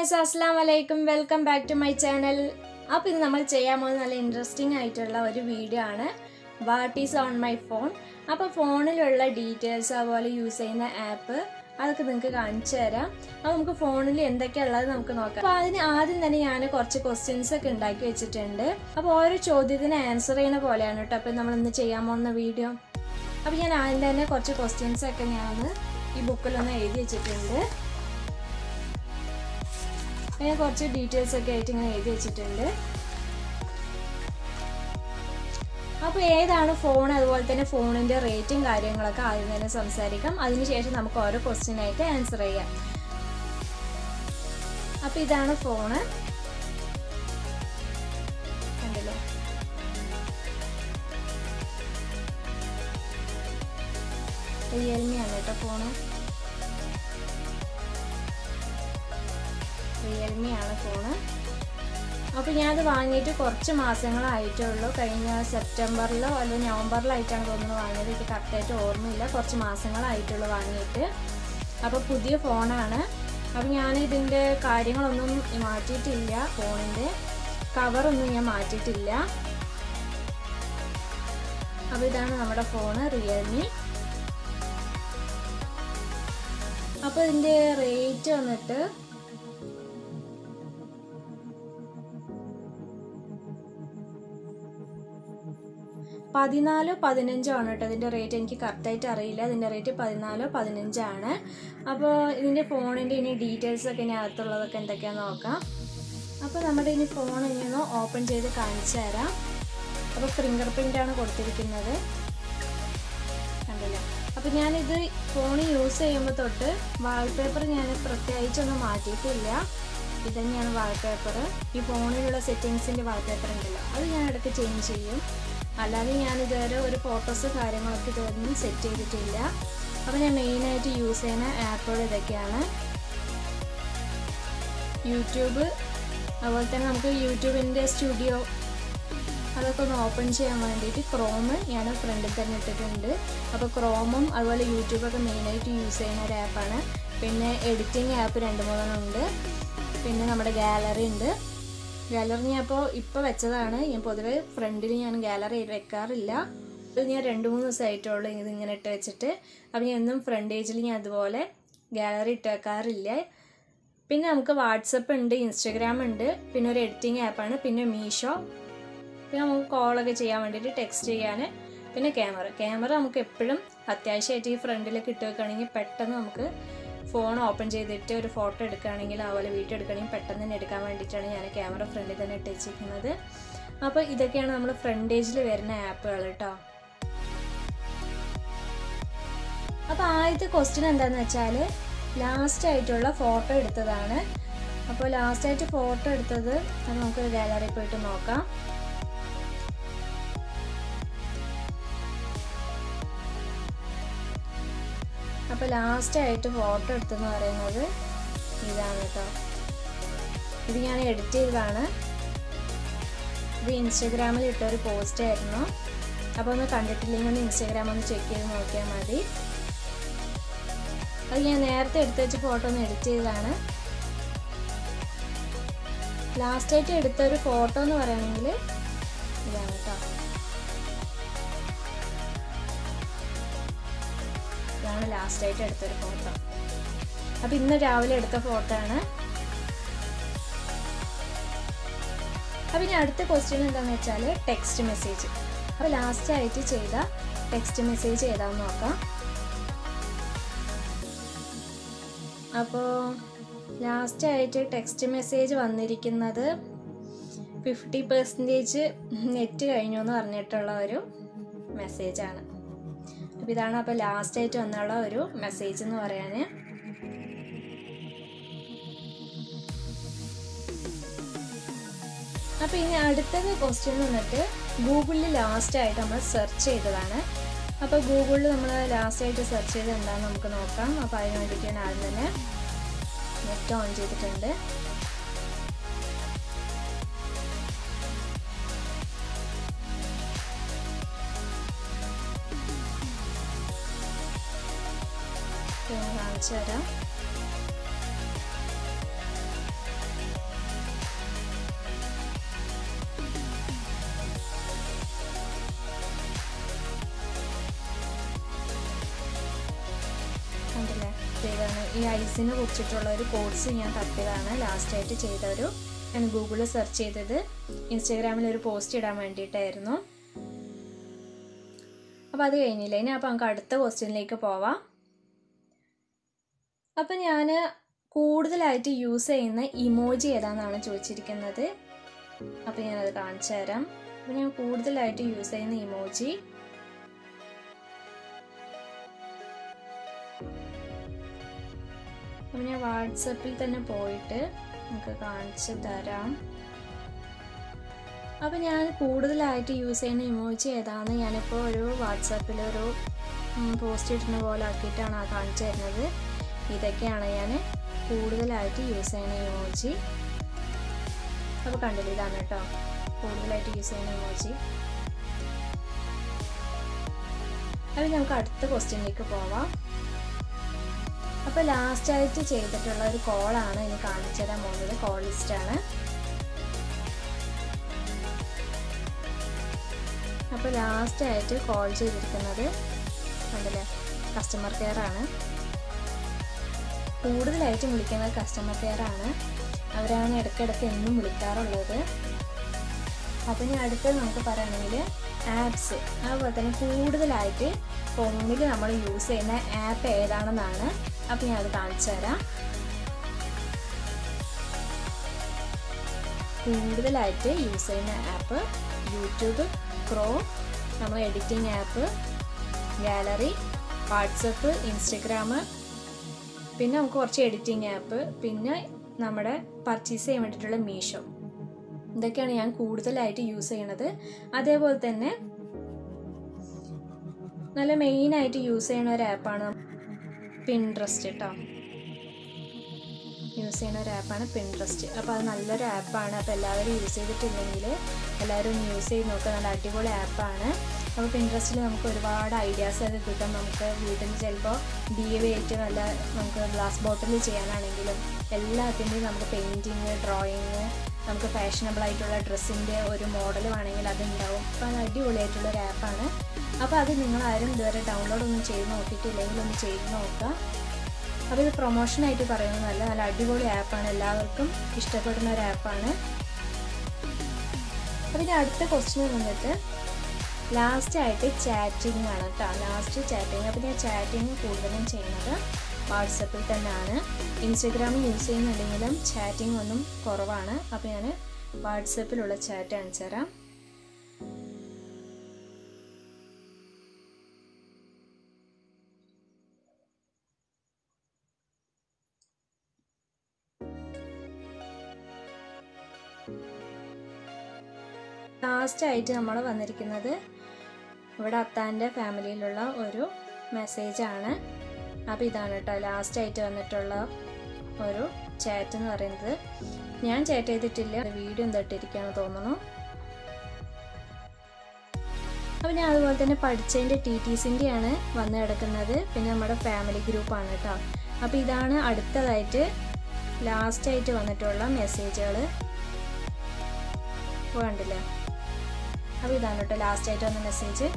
guys അസ്സാം വലൈക്കും welcome back to my channel അപ്പോൾ ഇത് നമ്മൾ ചെയ്യാൻ പോകുന്നത് നല്ല ഇൻട്രസ്റ്റിംഗ് ആയിട്ടുള്ള ഒരു വീഡിയോ ആണ് what is on my phone അപ്പോൾ ഫോണിലുള്ള ഡീറ്റെയിൽസ് അതുപോലെ യൂസ് ചെയ്യുന്ന ആപ്പ് അതൊക്കെ നിങ്ങൾക്ക് കാണിച്ചു തരാം അപ്പോൾ നമുക്ക് ഫോണിൽ എന്തൊക്കെയുള്ളത് നമുക്ക് നോക്കാം അപ്പോൾ അതിന് ആദ്യം തന്നെ ഞാൻ കുറച്ച് ക്വസ്റ്റ്യൻസ് ഒക്കെ ഉണ്ടാക്കി വെച്ചിട്ടുണ്ട് അപ്പോൾ ഓരോ ചോദ്യത്തിന് ആൻസർ ചെയ്യുന്ന പോലെയാണ് കേട്ടോ അപ്പോൾ നമ്മൾ ഇന്ന് ചെയ്യാൻ പോകുന്ന വീഡിയോ അപ്പോൾ ഞാൻ ആദ്യം തന്നെ കുറച്ച് ക്വസ്റ്റ്യൻസ് ഒക്കെ ഞാൻ ഈ ബുക്കിലൊന്ന് എഴുതി വെച്ചിട്ടുണ്ട് ഞാൻ കുറച്ച് ഡീറ്റെയിൽസ് ഒക്കെ ആയിട്ട് ഇങ്ങനെ എഴുതി വെച്ചിട്ടുണ്ട് അപ്പോൾ ഏതാണ് ഫോൺ അതുപോലെ തന്നെ ഫോണിൻ്റെ റേറ്റും കാര്യങ്ങളൊക്കെ ആദ്യം തന്നെ സംസാരിക്കാം അതിനുശേഷം നമുക്ക് ഓരോ ക്വസ്റ്റ്യൻ ആയിട്ട് ആൻസർ ചെയ്യാം അപ്പോൾ ഇതാണ് ഫോണ് കണ്ടല്ലോ റിയൽമി ആണ് കേട്ടോ ഫോണ് റിയൽമി ആണ് ഫോണ് അപ്പോൾ ഞാനത് വാങ്ങിയിട്ട് കുറച്ച് മാസങ്ങളായിട്ടേ ഉള്ളൂ കഴിഞ്ഞ സെപ്റ്റംബറിലോ അല്ലെങ്കിൽ നവംബറിലായിട്ടാണ് തോന്നുന്നു വാങ്ങിയത് എനിക്ക് കറക്റ്റായിട്ട് ഓർമ്മയില്ല കുറച്ച് മാസങ്ങളായിട്ടുള്ളൂ വാങ്ങിയിട്ട് അപ്പോൾ പുതിയ ഫോണാണ് അപ്പോൾ ഞാൻ ഇതിൻ്റെ കാര്യങ്ങളൊന്നും മാറ്റിയിട്ടില്ല ഫോണിൻ്റെ കവറൊന്നും ഞാൻ മാറ്റിയിട്ടില്ല അപ്പോൾ ഇതാണ് നമ്മുടെ ഫോണ് റിയൽമി അപ്പോൾ ഇതിൻ്റെ റേറ്റ് വന്നിട്ട് പതിനാലോ പതിനഞ്ചോ ആണ് കേട്ടോ ഇതിൻ്റെ റേറ്റ് എനിക്ക് കറക്റ്റായിട്ട് അറിയില്ല ഇതിൻ്റെ റേറ്റ് പതിനാലോ പതിനഞ്ചാണ് അപ്പോൾ ഇതിൻ്റെ ഫോണിൻ്റെ ഇനി ഡീറ്റെയിൽസ് ഒക്കെ ഇനി അകത്തുള്ളതൊക്കെ എന്തൊക്കെയാണെന്ന് നോക്കാം അപ്പോൾ നമ്മുടെ ഇനി ഫോൺ ഇനി ഒന്ന് ഓപ്പൺ ചെയ്ത് കാണിച്ചു തരാം അപ്പോൾ ഫിംഗർ പ്രിൻ്റാണ് കൊടുത്തിരിക്കുന്നത് കണ്ടില്ല അപ്പോൾ ഞാനിത് ഫോൺ യൂസ് ചെയ്യുമ്പോൾ തൊട്ട് വാൾപേപ്പർ ഞാൻ പ്രത്യേകിച്ചൊന്നും മാറ്റിയിട്ടില്ല ഇത് തന്നെയാണ് വാൾപേപ്പർ ഈ ഫോണിലുള്ള സെറ്റിങ്സിൻ്റെ വാൾപേപ്പർ ഉണ്ടല്ലോ അത് ഞാൻ ഇടയ്ക്ക് ചേഞ്ച് ചെയ്യും അല്ലാതെ ഞാൻ ഇതുവരെ ഒരു ഫോട്ടോസ് കാര്യങ്ങളൊക്കെ ഇതൊന്നും സെറ്റ് ചെയ്തിട്ടില്ല അപ്പോൾ ഞാൻ മെയിനായിട്ട് യൂസ് ചെയ്യുന്ന ആപ്പുകൾ ഇതൊക്കെയാണ് യൂട്യൂബ് അതുപോലെ തന്നെ നമുക്ക് യൂട്യൂബിൻ്റെ സ്റ്റുഡിയോ അതൊക്കെ ഒന്ന് ഓപ്പൺ ചെയ്യാൻ വേണ്ടിയിട്ട് ക്രോമ് ഞാൻ ഫ്രണ്ടിൽ തന്നെ ഇട്ടിട്ടുണ്ട് അപ്പോൾ ക്രോമും അതുപോലെ യൂട്യൂബൊക്കെ മെയിനായിട്ട് യൂസ് ചെയ്യുന്ന ഒരു ആപ്പാണ് പിന്നെ എഡിറ്റിംഗ് ആപ്പ് രണ്ട് മൂന്നെണ്ണം ഉണ്ട് പിന്നെ നമ്മുടെ ഗാലറി ഉണ്ട് ഗാലറി ഞാൻ അപ്പോൾ ഇപ്പോൾ വെച്ചതാണ് ഞാൻ പൊതുവെ ഫ്രണ്ടിൽ ഞാൻ ഗാലറി വെക്കാറില്ല ഇത് ഞാൻ രണ്ട് മൂന്ന് ദിവസമായിട്ടുള്ളൂ ഇത് ഇങ്ങനെ ഇട്ട് വെച്ചിട്ട് അപ്പോൾ ഞാൻ എന്നും ഫ്രണ്ട് പേജിൽ ഞാൻ അതുപോലെ ഗാലറി ഇട്ട് വെക്കാറില്ല പിന്നെ നമുക്ക് വാട്സപ്പ് ഉണ്ട് ഇൻസ്റ്റഗ്രാം ഉണ്ട് പിന്നെ ഒരു എഡിറ്റിംഗ് ആപ്പാണ് പിന്നെ മീഷോ പിന്നെ നമുക്ക് കോളൊക്കെ ചെയ്യാൻ വേണ്ടിയിട്ട് ടെക്സ്റ്റ് ചെയ്യാൻ പിന്നെ ക്യാമറ ക്യാമറ നമുക്ക് എപ്പോഴും അത്യാവശ്യമായിട്ട് ഈ ഫ്രണ്ടിലൊക്കെ ഇട്ട് വെക്കുകയാണെങ്കിൽ പെട്ടെന്ന് നമുക്ക് ഫോൺ ഓപ്പൺ ചെയ്തിട്ട് ഒരു ഫോട്ടോ എടുക്കുകയാണെങ്കിൽ അതുപോലെ വീഡിയോ എടുക്കുകയാണെങ്കിൽ പെട്ടെന്ന് തന്നെ എടുക്കാൻ വേണ്ടിയിട്ടാണ് ഞാൻ ക്യാമറ ഫ്രണ്ടിൽ തന്നെ ഇട്ട് വെച്ചിരിക്കുന്നത് അപ്പോൾ ഇതൊക്കെയാണ് നമ്മൾ ഫ്രണ്ട് പേജിൽ വരുന്ന ആപ്പുകൾ കേട്ടോ അപ്പോൾ ആദ്യത്തെ ക്വസ്റ്റ്യൻ എന്താണെന്ന് വെച്ചാൽ ലാസ്റ്റ് ആയിട്ടുള്ള ഫോട്ടോ എടുത്തതാണ് അപ്പോൾ ലാസ്റ്റ് ആയിട്ട് ഫോട്ടോ എടുത്തത് അത് നമുക്ക് ഗാലറിയിൽ പോയിട്ട് നോക്കാം അപ്പോൾ ലാസ്റ്റ് ആയിട്ട് ഫോട്ടോ എടുത്തെന്ന് പറയുന്നത് ഇതാണ് കേട്ടോ ഇത് ഞാൻ എഡിറ്റ് ചെയ്തതാണ് ഇത് ഇൻസ്റ്റഗ്രാമിൽ ഇട്ട ഒരു പോസ്റ്റ് ആയിരുന്നു അപ്പോൾ ഒന്ന് കണ്ടിട്ടില്ലെങ്കിൽ ഒന്ന് ഇൻസ്റ്റഗ്രാം ഒന്ന് ചെക്ക് ചെയ്ത് നോക്കിയാൽ മതി അത് ഞാൻ നേരത്തെ എടുത്ത് വെച്ച ഫോട്ടോ ഒന്ന് എഡിറ്റ് ചെയ്തതാണ് ലാസ്റ്റ് ആയിട്ട് എടുത്ത ഒരു ഫോട്ടോ എന്ന് പറയുകയാണെങ്കിൽ ഇതാണ് കേട്ടോ ഇതാണ് ലാസ്റ്റ് ആയിട്ട് എടുത്തൊരു ഫോട്ടോ അപ്പോൾ ഇന്ന് രാവിലെ എടുത്ത ഫോട്ടോ ആണ് അപ്പോൾ ഇനി അടുത്ത ക്വസ്റ്റ്യൻ എന്താണെന്ന് വെച്ചാൽ ടെക്സ്റ്റ് മെസ്സേജ് അപ്പോൾ ലാസ്റ്റ് ആയിട്ട് ചെയ്ത ടെക്സ്റ്റ് മെസ്സേജ് ഏതാണെന്ന് നോക്കാം അപ്പോൾ ലാസ്റ്റ് ആയിട്ട് ടെക്സ്റ്റ് മെസ്സേജ് വന്നിരിക്കുന്നത് ഫിഫ്റ്റി പെർസെൻറ്റേജ് നെറ്റ് കഴിഞ്ഞു എന്ന് പറഞ്ഞിട്ടുള്ള ഒരു മെസ്സേജാണ് അപ്പോൾ ഇതാണ് അപ്പോൾ ലാസ്റ്റ് ആയിട്ട് വന്നുള്ള ഒരു മെസ്സേജ് എന്ന് പറയാൻ അപ്പോൾ ഇനി അടുത്തത് ക്വസ്റ്റ്യൻ വന്നിട്ട് ഗൂഗിളിൽ ലാസ്റ്റ് ആയിട്ട് നമ്മൾ സെർച്ച് ചെയ്തതാണ് അപ്പോൾ ഗൂഗിളിൽ നമ്മൾ ലാസ്റ്റ് ആയിട്ട് സെർച്ച് ചെയ്ത് എന്താണെന്ന് നമുക്ക് നോക്കാം അപ്പോൾ അതിന് വേണ്ടിയിട്ട് ഞാൻ ആദ്യം തന്നെ നെറ്റ് ഓൺ ചെയ്തിട്ടുണ്ട് കാണിച്ചു തരാം ചെയ്തതാണ് ഈ ഐസിനെ കുറിച്ചിട്ടുള്ള ഒരു കോഴ്സ് ഞാൻ തപ്പിയതാണ് ലാസ്റ്റായിട്ട് ചെയ്ത ഒരു ഞാൻ ഗൂഗിളിൽ സെർച്ച് ചെയ്തത് ഇൻസ്റ്റാഗ്രാമിൽ ഒരു പോസ്റ്റ് ഇടാൻ വേണ്ടിയിട്ടായിരുന്നു അപ്പോൾ അത് കഴിഞ്ഞില്ല ഇനി അപ്പോൾ നമുക്ക് അടുത്ത ക്വസ്റ്റ്യനിലേക്ക് പോവാം അപ്പോൾ ഞാൻ കൂടുതലായിട്ട് യൂസ് ചെയ്യുന്ന ഇമോജി ഏതാണെന്നാണ് ചോദിച്ചിരിക്കുന്നത് അപ്പോൾ ഞാനത് കാണിച്ചു തരാം അപ്പോൾ ഞാൻ കൂടുതലായിട്ട് യൂസ് ചെയ്യുന്ന ഇമോജി അപ്പോൾ ഞാൻ വാട്സപ്പിൽ തന്നെ പോയിട്ട് നമുക്ക് കാണിച്ചു തരാം അപ്പോൾ ഞാൻ കൂടുതലായിട്ട് യൂസ് ചെയ്യുന്ന ഇമോജി ഏതാണെന്ന് ഞാനിപ്പോൾ ഒരു വാട്സാപ്പിൽ ഒരു പോസ്റ്റ് ഇടുന്ന പോലെ ആക്കിയിട്ടാണ് ആ കാണിച്ചു തരുന്നത് ഇതൊക്കെയാണ് ഞാൻ കൂടുതലായിട്ട് യൂസ് ചെയ്യുന്ന ഇമോജി അപ്പോൾ കണ്ടില്ല ഇതാണ് കേട്ടോ കൂടുതലായിട്ട് യൂസ് ചെയ്യുന്ന ഇമോജി അപ്പോൾ നമുക്ക് അടുത്ത ക്വസ്റ്റ്യനിലേക്ക് പോവാം അപ്പോൾ ലാസ്റ്റായിട്ട് ചെയ്തിട്ടുള്ള ഒരു കോളാണ് ഇനി കാണിച്ചു തരാൻ പോകുന്നത് കോൾ ലിസ്റ്റാണ് അപ്പോൾ ലാസ്റ്റായിട്ട് കോൾ ചെയ്തിരിക്കുന്നത് കണ്ടില്ലേ കസ്റ്റമർ കെയർ ആണ് കൂടുതലായിട്ടും വിളിക്കുന്നത് കസ്റ്റമർ കെയർ ആണ് അവരാണ് ഇടയ്ക്കിടയ്ക്ക് എന്നും വിളിക്കാറുള്ളത് അപ്പോൾ ഇനി അടുത്തത് നമുക്ക് പറയുകയാണെങ്കിൽ ആപ്സ് അതുപോലെ തന്നെ കൂടുതലായിട്ട് ഫോണിൽ നമ്മൾ യൂസ് ചെയ്യുന്ന ആപ്പ് ഏതാണെന്നാണ് അപ്പോൾ ഞാൻ അത് കാണിച്ചു തരാം കൂടുതലായിട്ട് യൂസ് ചെയ്യുന്ന ആപ്പ് യൂട്യൂബ് ക്രോ നമ്മൾ editing app gallery WhatsApp Instagram പിന്നെ നമുക്ക് കുറച്ച് എഡിറ്റിംഗ് ആപ്പ് പിന്നെ നമ്മുടെ പർച്ചേസ് ചെയ്യാൻ വേണ്ടിയിട്ടുള്ള മീഷോ ഇതൊക്കെയാണ് ഞാൻ കൂടുതലായിട്ട് യൂസ് ചെയ്യണത് അതേപോലെ തന്നെ നല്ല മെയിനായിട്ട് യൂസ് ചെയ്യുന്ന ഒരു ആപ്പാണ് പിൻട്രസ്റ്റ് കേട്ടോ യൂസ് ചെയ്യുന്ന ഒരു ആപ്പാണ് പിൻട്രസ്റ്റ് അപ്പോൾ അത് നല്ലൊരു ആപ്പാണ് അപ്പോൾ എല്ലാവരും യൂസ് ചെയ്തിട്ടില്ലെങ്കിൽ എല്ലാവരും ഒന്ന് യൂസ് ചെയ്ത് നോക്കുക നല്ല അടിപൊളി ആപ്പാണ് അപ്പോൾ പിൻട്രസ്റ്റിൽ നമുക്ക് ഒരുപാട് ഐഡിയാസ് ഒക്കെ കിട്ടും നമുക്ക് വീട്ടിൽ ചിലപ്പോൾ ഡി എ ആയിട്ട് നല്ല നമുക്ക് ഗ്ലാസ് ബോട്ടിൽ ചെയ്യാനാണെങ്കിലും എല്ലാത്തിൻ്റെയും നമുക്ക് പെയിൻറ്റിങ് ഡ്രോയിങ് നമുക്ക് ഫാഷനബിൾ ആയിട്ടുള്ള ഡ്രസ്സിൻ്റെ ഒരു മോഡൽ വേണമെങ്കിൽ അതുണ്ടാവും അപ്പോൾ അത് അടിപൊളിയായിട്ടുള്ള ഒരു ആപ്പാണ് അപ്പോൾ അത് നിങ്ങളാരും ഇതുവരെ ഡൗൺലോഡ് ഒന്നും ചെയ്ത് നോക്കിയിട്ടില്ലെങ്കിൽ ഒന്ന് ചെയ്ത് നോക്കുക അപ്പോൾ ഇത് പ്രൊമോഷനായിട്ട് പറയുന്നതല്ല നല്ല അടിപൊളി ആപ്പാണ് എല്ലാവർക്കും ഇഷ്ടപ്പെടുന്ന ഒരു ആപ്പാണ് അപ്പോൾ ഇനി അടുത്ത ക്വസ്റ്റ്യൻ വന്നിട്ട് ലാസ്റ്റ് ആയിട്ട് ചാറ്റിംഗ് ആണ് കേട്ടോ ലാസ്റ്റ് ചാറ്റിംഗ് അപ്പോൾ ഞാൻ ചാറ്റിംഗ് കൂടുതലും ചെയ്യുന്നത് വാട്സപ്പിൽ തന്നെയാണ് ഇൻസ്റ്റഗ്രാമിൽ യൂസ് ചെയ്യുന്നുണ്ടെങ്കിലും ചാറ്റിംഗ് ഒന്നും കുറവാണ് അപ്പോൾ ഞാൻ വാട്സപ്പിലുള്ള ചാറ്റ് കാണിച്ചു തരാം ലാസ്റ്റ് ആയിട്ട് നമ്മൾ വന്നിരിക്കുന്നത് ഇവിടെ അത്താൻ്റെ ഫാമിലിയിലുള്ള ഒരു മെസ്സേജാണ് അപ്പോൾ ഇതാണ് കേട്ടോ ലാസ്റ്റ് ആയിട്ട് വന്നിട്ടുള്ള ഒരു ചാറ്റ് എന്ന് പറയുന്നത് ഞാൻ ചാറ്റ് ചെയ്തിട്ടില്ല വീഡിയോ എന്താ ഇട്ടിരിക്കുകയാണെന്ന് തോന്നുന്നു അപ്പോൾ ഞാൻ അതുപോലെ തന്നെ പഠിച്ചതിൻ്റെ ടി ടി സിൻ്റെയാണ് വന്ന് കിടക്കുന്നത് പിന്നെ നമ്മുടെ ഫാമിലി ഗ്രൂപ്പാണ് കേട്ടോ അപ്പോൾ ഇതാണ് അടുത്തതായിട്ട് ലാസ്റ്റായിട്ട് വന്നിട്ടുള്ള മെസ്സേജുകൾ കണ്ടില്ലേ അപ്പോൾ ഇതാണ് കേട്ടോ ലാസ്റ്റായിട്ട് വന്ന മെസ്സേജ്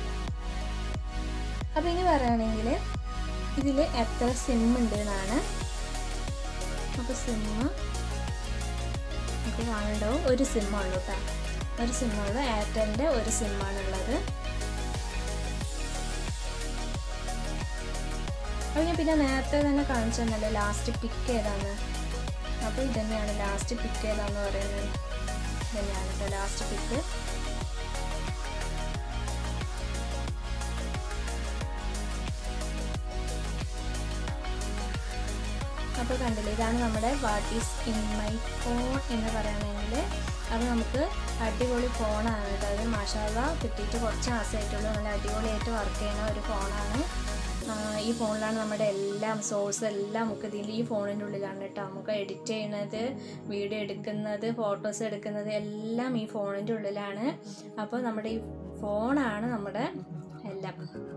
അപ്പോൾ ഇനി പറയുകയാണെങ്കിൽ ഇതിൽ എത്ര സിം ഉണ്ട് എന്നാണ് അപ്പോൾ സിമ്മ് നമുക്ക് കാണണ്ടാവും ഒരു സിമ്മുള്ളൂ കേട്ടോ ഒരു സിമ്മുള്ളൂ എയർടെലിൻ്റെ ഒരു സിമ്മാണുള്ളത് അപ്പോൾ ഞാൻ പിന്നെ നേരത്തെ തന്നെ കാണിച്ചു തന്നല്ലോ ലാസ്റ്റ് പിക്ക് ഏതാന്ന് അപ്പോൾ ഇതന്നെയാണ് ലാസ്റ്റ് പിക്ക് ഏതാന്ന് പറയുന്നത് ഇതന്നെയാണ് കേട്ടോ ലാസ്റ്റ് പിക്ക് അപ്പോൾ കണ്ടില്ലേ ഇതാണ് നമ്മുടെ what is in my phone എന്ന് പറയുകയാണെങ്കിൽ അത് നമുക്ക് അടിപൊളി ഫോണാണ് കേട്ടോ അത് മാഷാല കിട്ടിയിട്ട് കുറച്ച് മാസമായിട്ടുള്ളൂ നല്ല അടിപൊളിയായിട്ട് വർക്ക് ചെയ്യുന്ന ഒരു ഫോണാണ് ഈ ഫോണിലാണ് നമ്മുടെ എല്ലാം സോഴ്സ് എല്ലാം നമുക്ക് ഇതിൽ ഈ ഫോണിൻ്റെ ഉള്ളിലാണ് കേട്ടോ നമുക്ക് എഡിറ്റ് ചെയ്യുന്നത് വീഡിയോ എടുക്കുന്നത് ഫോട്ടോസ് എടുക്കുന്നത് എല്ലാം ഈ ഫോണിൻ്റെ ഉള്ളിലാണ് അപ്പോൾ നമ്മുടെ ഈ ഫോണാണ് നമ്മുടെ എല്ലാം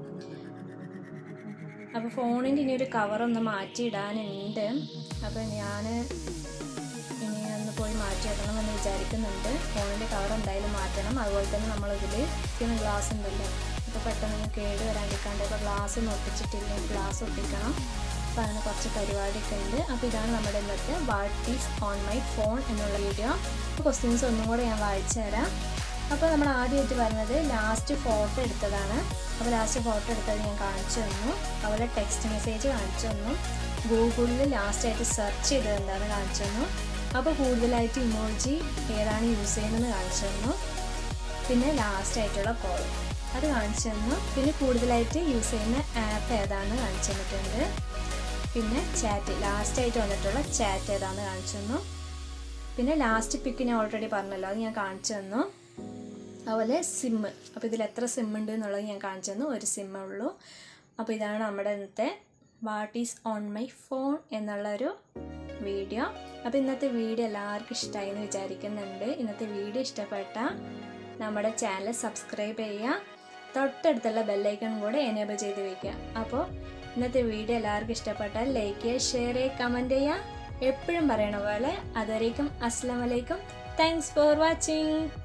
അപ്പോൾ ഫോണിൻ്റെ ഇനി ഒരു കവറൊന്ന് മാറ്റിയിടാനുണ്ട് അപ്പോൾ ഞാൻ ഇനി ഒന്ന് പോയി മാറ്റിയിടണം എന്ന് വിചാരിക്കുന്നുണ്ട് ഫോണിൻ്റെ കവർ എന്തായാലും മാറ്റണം അതുപോലെ തന്നെ നമ്മളിതിൽ ഇരിക്കുന്ന ഗ്ലാസ് ഉണ്ടല്ലോ അപ്പോൾ പെട്ടെന്ന് കേട് വരാണ്ടിരിക്കാണ്ട് അപ്പോൾ ഗ്ലാസ് ഒന്ന് ഒട്ടിച്ചിട്ടില്ലെങ്കിൽ ഗ്ലാസ് ഒട്ടിക്കണം അപ്പോൾ അങ്ങനെ കുറച്ച് പരിപാടിയൊക്കെ ഉണ്ട് അപ്പോൾ ഇതാണ് നമ്മുടെ ഇന്നത്തെ what is on my phone എന്നുള്ള വീഡിയോ അപ്പോൾ ക്വസ്റ്റ്യൻസ് ഒന്നും കൂടെ ഞാൻ വായിച്ചു തരാം അപ്പോൾ നമ്മൾ ആദ്യമായിട്ട് പറഞ്ഞത് ലാസ്റ്റ് ഫോട്ടോ എടുത്തതാണ് അപ്പോൾ ലാസ്റ്റ് ഫോട്ടോ എടുത്തത് ഞാൻ കാണിച്ചു തന്നു അതുപോലെ ടെക്സ്റ്റ് മെസ്സേജ് കാണിച്ചു തന്നു ഗൂഗിളിൽ ലാസ്റ്റായിട്ട് സെർച്ച് ചെയ്തത് എന്താണെന്ന് കാണിച്ചു തന്നു അപ്പോൾ കൂടുതലായിട്ട് ഇമോജി ഏതാണ് യൂസ് ചെയ്യുന്നതെന്ന് കാണിച്ചു തന്നു പിന്നെ ലാസ്റ്റ് ആയിട്ടുള്ള കോൾ അത് കാണിച്ചു തന്നു പിന്നെ കൂടുതലായിട്ട് യൂസ് ചെയ്യുന്ന ആപ്പ് ഏതാണെന്ന് കാണിച്ചു തന്നിട്ടുണ്ട് പിന്നെ ചാറ്റ് ലാസ്റ്റ് ആയിട്ട് വന്നിട്ടുള്ള ചാറ്റ് ഏതാണെന്ന് കാണിച്ചു തന്നു പിന്നെ ലാസ്റ്റ് പിക്ക് ഞാൻ ഓൾറെഡി പറഞ്ഞല്ലോ അത് ഞാൻ കാണിച്ചു തന്നു അതുപോലെ സിമ്മ് അപ്പോൾ ഇതിൽ എത്ര സിം ഉണ്ട് എന്നുള്ളത് ഞാൻ കാണിച്ചു തന്നു ഒരു സിമ്മേ ഉള്ളൂ അപ്പോൾ ഇതാണ് നമ്മുടെ ഇന്നത്തെ what is on my phone എന്നുള്ളൊരു വീഡിയോ അപ്പോൾ ഇന്നത്തെ വീഡിയോ എല്ലാവർക്കും ഇഷ്ടമായി എന്ന് വിചാരിക്കുന്നുണ്ട് ഇന്നത്തെ വീഡിയോ ഇഷ്ടപ്പെട്ട നമ്മുടെ ചാനൽ സബ്സ്ക്രൈബ് ചെയ്യുക തൊട്ടടുത്തുള്ള ബെല്ലൈക്കൺ കൂടെ എനേബിൾ ചെയ്ത് വയ്ക്കുക അപ്പോൾ ഇന്നത്തെ വീഡിയോ എല്ലാവർക്കും ഇഷ്ടപ്പെട്ടാൽ ലൈക്ക് ചെയ്യുക ഷെയർ ചെയ്യുക കമൻറ്റ് ചെയ്യുക എപ്പോഴും പറയണ പോലെ അതുവരേക്കും അസ്സാം വലൈക്കും താങ്ക്സ് ഫോർ വാച്ചിങ്